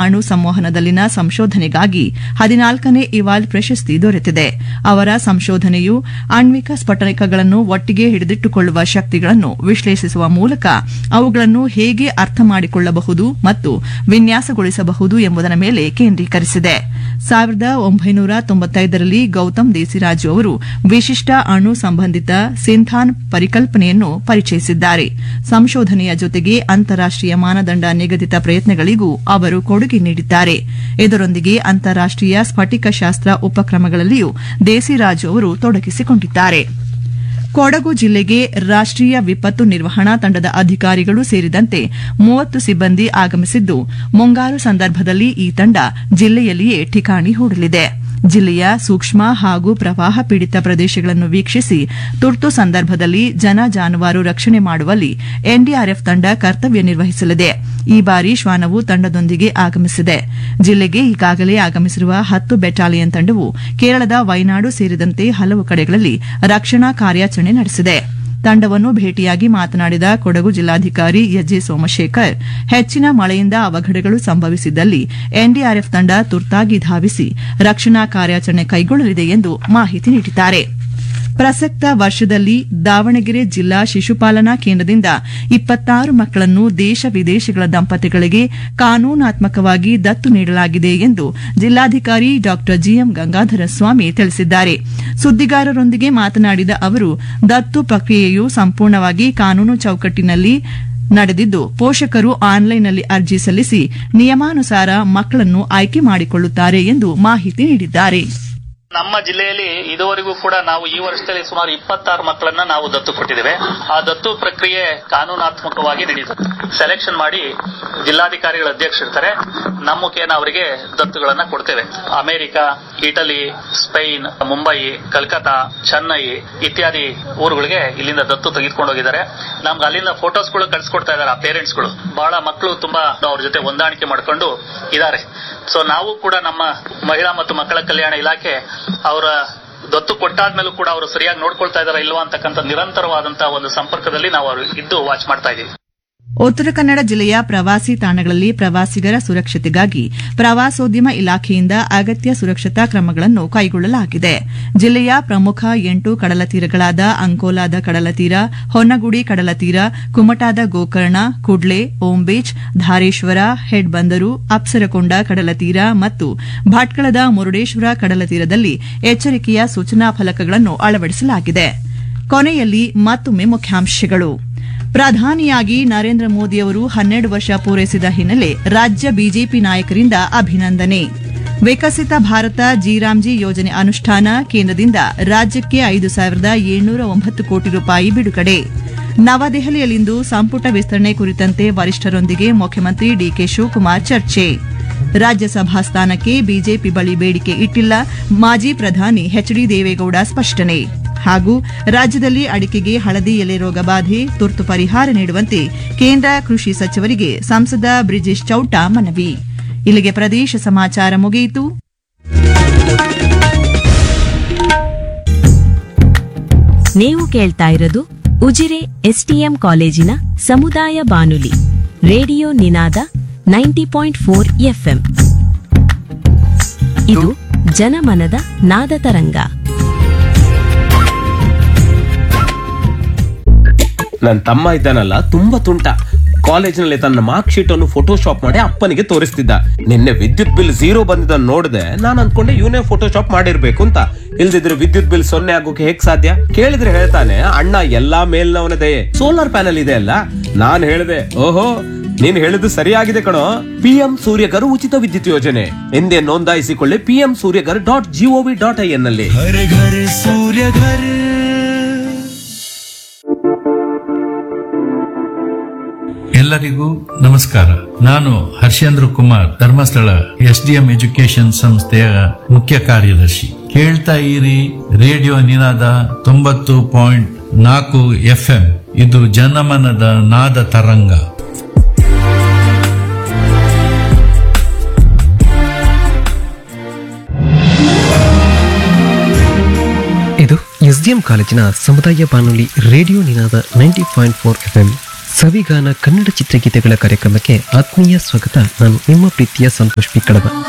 ಅಣು ಸಂವಹನದಲ್ಲಿನ ಸಂಶೋಧನೆಗಾಗಿ ಹದಿನಾಲ್ಕನೇ ಇವಾಲ್ ಪ್ರಶಸ್ತಿ ದೊರೆತಿದೆ ಅವರ ಸಂಶೋಧನೆಯು ಆಣ್ವಿಕ ಸ್ಫಟಿಕಗಳನ್ನು ಒಟ್ಟಿಗೆ ಹಿಡಿದಿಟ್ಟುಕೊಳ್ಳುವ ಶಕ್ತಿಗಳನ್ನು ವಿಶ್ಲೇಷಿಸುವ ಮೂಲಕ ಅವುಗಳನ್ನು ಹೇಗೆ ಅರ್ಥ ಮಾಡಿಕೊಳ್ಳಬಹುದು ಮತ್ತು ವಿನ್ಯಾಸಗೊಳಿಸಬಹುದು ಎಂಬುದರ ಮೇಲೆ ಕೇಂದ್ರೀಕರಿಸಿದೆ ಸಾವಿರದ ಒಂಬೈನೂರ ತೊಂಬತ್ತೈದರಲ್ಲಿ ಗೌತಮ್ ದೇಸಿರಾಜು ಅವರು ವಿಶಿಷ್ಟ ಅಣು ಸಂಬಂಧಿತ ಸಿಂಥಾನ್ ಪರಿಕಲ್ಪನೆಯನ್ನು ಪರಿಚಯಿಸಿದ್ದಾರೆ ಸಂಶೋಧನೆಯ ಜೊತೆಗೆ ಅಂತಾರಾಷ್ಟೀಯ ಮಾನದಂಡ ನಿಗದಿತ ಪ್ರಯತ್ನಗಳಿಗೂ ಅವರು ಕೊಡುಗೆ ನೀಡಿದ್ದಾರೆ ಇದರೊಂದಿಗೆ ಅಂತಾರಾಷ್ಟೀಯ ಸ್ಫಟಿಕಶಾಸ್ತ್ರ ಉಪಕ್ರಮಗಳಲ್ಲಿಯೂ ದೇಸಿರಾಜು ಅವರು ತೊಡಗಿಸಿಕೊಂಡಿದ್ದಾರೆ ಕೊಡಗು ಜಿಲ್ಲೆಗೆ ರಾಷ್ಟೀಯ ವಿಪತ್ತು ನಿರ್ವಹಣಾ ತಂಡದ ಅಧಿಕಾರಿಗಳು ಸೇರಿದಂತೆ ಮೂವತ್ತು ಸಿಬ್ಬಂದಿ ಆಗಮಿಸಿದ್ದು ಮುಂಗಾರು ಸಂದರ್ಭದಲ್ಲಿ ಈ ತಂಡ ಜಿಲ್ಲೆಯಲ್ಲಿಯೇ ಠಿಕಾಣಿ ಹೂಡಲಿದೆ ಜಿಲ್ಲೆಯ ಸೂಕ್ಷ್ಮ ಹಾಗೂ ಪ್ರವಾಹ ಪೀಡಿತ ಪ್ರದೇಶಗಳನ್ನು ವೀಕ್ಷಿಸಿ ತುರ್ತು ಸಂದರ್ಭದಲ್ಲಿ ಜನ ಜಾನುವಾರು ರಕ್ಷಣೆ ಮಾಡುವಲ್ಲಿ ಎನ್ಡಿಆರ್ಎಫ್ ತಂಡ ಕರ್ತವ್ಯ ನಿರ್ವಹಿಸಲಿದೆ ಈ ಬಾರಿ ಶ್ವಾನವು ತಂಡದೊಂದಿಗೆ ಆಗಮಿಸಿದೆ ಜಿಲ್ಲೆಗೆ ಈಗಾಗಲೇ ಆಗಮಿಸಿರುವ ಹತ್ತು ಬೆಟಾಲಿಯನ್ ತಂಡವು ಕೇರಳದ ವೈನಾಡು ಸೇರಿದಂತೆ ಹಲವು ಕಡೆಗಳಲ್ಲಿ ರಕ್ಷಣಾ ಕಾರ್ಯಾಚರಣೆ ನಡೆಸಿದೆ ತಂಡವನ್ನು ಭೇಟಿಯಾಗಿ ಮಾತನಾಡಿದ ಕೊಡಗು ಜಿಲ್ಲಾಧಿಕಾರಿ ಎಜೆ ಸೋಮಶೇಖರ್ ಹೆಚ್ಚಿನ ಮಳೆಯಿಂದ ಅವಘಡಗಳು ಸಂಭವಿಸಿದ್ದಲ್ಲಿ ಎನ್ಡಿಆರ್ಎಫ್ ತಂಡ ತುರ್ತಾಗಿ ಧಾವಿಸಿ ರಕ್ಷಣಾ ಕಾರ್ಯಾಚರಣೆ ಕೈಗೊಳ್ಳಲಿದೆ ಎಂದು ಮಾಹಿತಿ ನೀಡಿದ್ದಾರೆ ಪ್ರಸಕ್ತ ವರ್ಷದಲ್ಲಿ ದಾವಣಗೆರೆ ಜಿಲ್ಲಾ ಶಿಶುಪಾಲನಾ ಕೇಂದ್ರದಿಂದ ಇಪ್ಪತ್ತಾರು ಮಕ್ಕಳನ್ನು ದೇಶ ವಿದೇಶಗಳ ದಂಪತಿಗಳಿಗೆ ಕಾನೂನಾತ್ಮಕವಾಗಿ ದತ್ತು ನೀಡಲಾಗಿದೆ ಎಂದು ಜಿಲ್ಲಾಧಿಕಾರಿ ಡಾ ಜಿಎಂ ಗಂಗಾಧರ ಸ್ವಾಮಿ ತಿಳಿಸಿದ್ದಾರೆ ಸುದ್ದಿಗಾರರೊಂದಿಗೆ ಮಾತನಾಡಿದ ಅವರು ದತ್ತು ಪ್ರಕ್ರಿಯೆಯು ಸಂಪೂರ್ಣವಾಗಿ ಕಾನೂನು ಚೌಕಟ್ಟಿನಲ್ಲಿ ನಡೆದಿದ್ದು ಪೋಷಕರು ಆನ್ಲೈನ್ನಲ್ಲಿ ಅರ್ಜಿ ಸಲ್ಲಿಸಿ ನಿಯಮಾನುಸಾರ ಮಕ್ಕಳನ್ನು ಆಯ್ಕೆ ಮಾಡಿಕೊಳ್ಳುತ್ತಾರೆ ಎಂದು ಮಾಹಿತಿ ನೀಡಿದ್ದಾರೆ ನಮ್ಮ ಜಿಲ್ಲೆಯಲ್ಲಿ ಇದುವರೆಗೂ ಕೂಡ ನಾವು ಈ ವರ್ಷದಲ್ಲಿ ಸುಮಾರು ಇಪ್ಪತ್ತಾರು ಮಕ್ಕಳನ್ನ ನಾವು ದತ್ತು ಕೊಟ್ಟಿದ್ದೇವೆ ಆ ದತ್ತು ಪ್ರಕ್ರಿಯೆ ಕಾನೂನಾತ್ಮಕವಾಗಿ ನಡೀತದೆ ಸೆಲೆಕ್ಷನ್ ಮಾಡಿ ಜಿಲ್ಲಾಧಿಕಾರಿಗಳ ಅಧ್ಯಕ್ಷರಿರ್ತಾರೆ ನಮ್ಮ ಮುಖೇನ ಅವರಿಗೆ ದತ್ತುಗಳನ್ನ ಕೊಡ್ತೇವೆ America Italy Spain Mumbai Calcutta Chennai ಇತ್ಯಾದಿ ಊರುಗಳಿಗೆ ಇಲ್ಲಿಂದ ದತ್ತು ತೆಗೆದುಕೊಂಡು ಹೋಗಿದ್ದಾರೆ ನಮ್ಗೆ ಅಲ್ಲಿಂದ ಫೋಟೋಸ್ಗಳು ಕಳ್ಸಿಕೊಡ್ತಾ ಇದ್ದಾರೆ ಆ ಪೇರೆಂಟ್ಸ್ಗಳು ಬಹಳ ಮಕ್ಕಳು ತುಂಬಾ ಅವ್ರ ಜೊತೆ ಹೊಂದಾಣಿಕೆ ಮಾಡ್ಕೊಂಡು ಇದ್ದಾರೆ ಸೊ ನಾವು ಕೂಡ ನಮ್ಮ ಮಹಿಳಾ ಮತ್ತು ಮಕ್ಕಳ ಕಲ್ಯಾಣ ಇಲಾಖೆ ಅವರ ದತ್ತು ಕೊಟ್ಟಾದ್ಮೇಲೂ ಕೂಡ ಅವರು ಸರಿಯಾಗಿ ನೋಡ್ಕೊಳ್ತಾ ಇದಾರ ಇಲ್ವಾ ಅಂತಕ್ಕಂಥ ನಿರಂತರವಾದಂತಹ ಒಂದು ಸಂಪರ್ಕದಲ್ಲಿ ನಾವು ಅವರು ಇದ್ದು ವಾಚ್ ಮಾಡ್ತಾ ಇದ್ದೀವಿ ಉತ್ತರ ಕನ್ನಡ ಜಿಲ್ಲೆಯ ಪ್ರವಾಸಿ ತಾಣಗಳಲ್ಲಿ ಪ್ರವಾಸಿಗರ ಸುರಕ್ಷತೆಗಾಗಿ ಪ್ರವಾಸೋದ್ಯಮ ಇಲಾಖೆಯಿಂದ ಅಗತ್ಯ ಸುರಕ್ಷತಾ ಕ್ರಮಗಳನ್ನು ಕೈಗೊಳ್ಳಲಾಗಿದೆ ಜಿಲ್ಲೆಯ ಪ್ರಮುಖ ಎಂಟು ಕಡಲತೀರಗಳಾದ ಅಂಕೋಲಾದ ಕಡಲತೀರ ಹೊನ್ನಗುಡಿ ಕಡಲತೀರ ಕುಮಟಾದ ಗೋಕರ್ಣ ಕುಡ್ಲೆ ಓಂ ಬೀಚ್ ಧಾರೇಶ್ವರ ಹೆಡ್ ಬಂದರು ಅಪ್ಸರಕೊಂಡ ಕಡಲತೀರ ಮತ್ತು ಭಟ್ಕಳದ ಮುರುಡೇಶ್ವರ ಕಡಲತೀರದಲ್ಲಿ ಎಚ್ಚರಿಕೆಯ ಸೂಚನಾ ಫಲಕಗಳನ್ನು ಅಳವಡಿಸಲಾಗಿದೆ ಕೊನೆಯಲ್ಲಿ ಮತ್ತೊಮ್ಮೆ ಮುಖ್ಯಾಂಶಗಳು ಪ್ರಧಾನಿಯಾಗಿ ನರೇಂದ್ರ ಮೋದಿಯವರು ಹನ್ನೆರಡು ವರ್ಷ ಪೂರೈಸಿದ ಹಿನ್ನೆಲೆ ರಾಜ್ಯ ಬಿಜೆಪಿ ನಾಯಕರಿಂದ ಅಭಿನಂದನೆ ವಿಕಸಿತ ಭಾರತ ಜಿರಾಮ್ಜಿ ಯೋಜನೆ ಅನುಷ್ಠಾನ ಕೇಂದ್ರದಿಂದ ರಾಜ್ಯಕ್ಕೆ ಐದು ಸಾವಿರದ ಏಳ್ನೂರ ಒಂಬತ್ತು ಕೋಟಿ ರೂಪಾಯಿ ಬಿಡುಗಡೆ ನವದೆಹಲಿಯಲ್ಲಿಂದು ಸಂಪುಟ ವಿಸ್ತರಣೆ ಕುರಿತಂತೆ ವರಿಷ್ಠರೊಂದಿಗೆ ಮುಖ್ಯಮಂತ್ರಿ ಡಿಕೆ ಶಿವಕುಮಾರ್ ಚರ್ಚೆ ರಾಜ್ಯಸಭಾ ಸ್ಥಾನಕ್ಕೆ ಬಿಜೆಪಿ ಬಳಿ ಬೇಡಿಕೆ ಇಟ್ಟಿಲ್ಲ ಮಾಜಿ ಪ್ರಧಾನಿ ಎಚ್ಡಿ ದೇವೇಗೌಡ ಸ್ಪಷ್ಟನೆ ಹಾಗೂ ರಾಜ್ಯದಲ್ಲಿ ಅಡಿಕೆಗೆ ಹಳದಿ ಎಲೆ ರೋಗ ಬಾಧೆ ತುರ್ತು ಪರಿಹಾರ ನೀಡುವಂತೆ ಕೇಂದ್ರ ಕೃಷಿ ಸಚಿವರಿಗೆ ಸಂಸದ ಬ್ರಿಜೇಶ್ ಚೌಟ ಮನವಿ ಇಲ್ಲಿಗೆ ಪ್ರದೇಶ ಸಮಾಚಾರ ಮುಗಿಯಿತು ನೀವು ಕೇಳ್ತಾ ಇರೋದು ಉಜಿರೆ ಎಸ್ಟಿಎಂ ಕಾಲೇಜಿನ ಸಮುದಾಯ ಬಾನುಲಿ radio Ninada ninety point four FM ಇದು ಜನಮನದ ನಾದ ತರಂಗ ನನ್ನ ತಮ್ಮ ಇದ್ದಾನಲ್ಲ ತುಂಬಾ ತುಂಟ ಕಾಲೇಜಿನಲ್ಲಿ ತನ್ನ ಮಾರ್ಕ್ ಶೀಟ್ ಅನ್ನು ಫೋಟೋಶಾಪ್ ಮಾಡಿ ಅಪ್ಪನಿಗೆ ತೋರಿಸ್ತಿದ್ದ ನಿನ್ನೆ ವಿದ್ಯುತ್ ಬಿಲ್ ಝೀರೋ ಬಂದಿದ್ದನ್ನು ನೋಡಿದೆ ನಾನು ಅನ್ಕೊಂಡೆ ಇವನೇ ಫೋಟೋಶಾಪ್ ಮಾಡಿರ್ಬೇಕು ಅಂತ ಇಲ್ದಿದ್ರೆ ವಿದ್ಯುತ್ ಬಿಲ್ ಸೊನ್ನೆ ಆಗೋಕೆ ಹೇಗ್ ಸಾಧ್ಯ ಕೇಳಿದ್ರೆ ಹೇಳ್ತಾನೆ ಅಣ್ಣ ಎಲ್ಲಾ ಮೇಲ್ನವನ ದಯೆ ಸೋಲಾರ್ ಪ್ಯಾನಲ್ ಇದೆ ಅಲ್ಲ ನಾನ್ ಹೇಳಿದೆ ಓಹೋ ನೀನ್ ಹೇಳಿದ್ದು ಸರಿಯಾಗಿದೆ ಕಣೋ ಪಿಎಂ ಸೂರ್ಯಗರ್ ಉಚಿತ ವಿದ್ಯುತ್ ಯೋಜನೆ ಎಂದೇ ನೋಂದಾಯಿಸಿಕೊಳ್ಳಿ PM Suryaghar dot gov dot I N ನಲ್ಲಿ हर घर सूर्य घर ಎಲ್ಲರಿಗೂ ನಮಸ್ಕಾರ ನಾನು Harshendra Kumar Dharmasthala S D M education ಸಂಸ್ಥೆಯ ಮುಖ್ಯ ಕಾರ್ಯದರ್ಶಿ ಕೇಳ್ತಾ ಇರಿ ರೇಡಿಯೋ ನಿನಾದ ತೊಂಬತ್ತು ಪಾಯಿಂಟ್ ನಾಲ್ಕು ಎಫ್ ಇದು ಜನಮನದ ನಾದ ತರಂಗ ಇದು ಎಸ್ಡಿಎಂ ಕಾಲೇಜಿನ ಸಮುದಾಯ ಬಾನುಲಿ radio Ninada ninety point four F ಸವಿಗಾನ ಕನ್ನಡ ಚಿತ್ರಗೀತೆಗಳ ಕಾರ್ಯಕ್ರಮಕ್ಕೆ ಆತ್ಮೀಯ ಸ್ವಾಗತ ನಾನು ನಿಮ್ಮ ಪ್ರೀತಿಯ ಸಂತೋಷ್ ಪಿ ಕಡಬ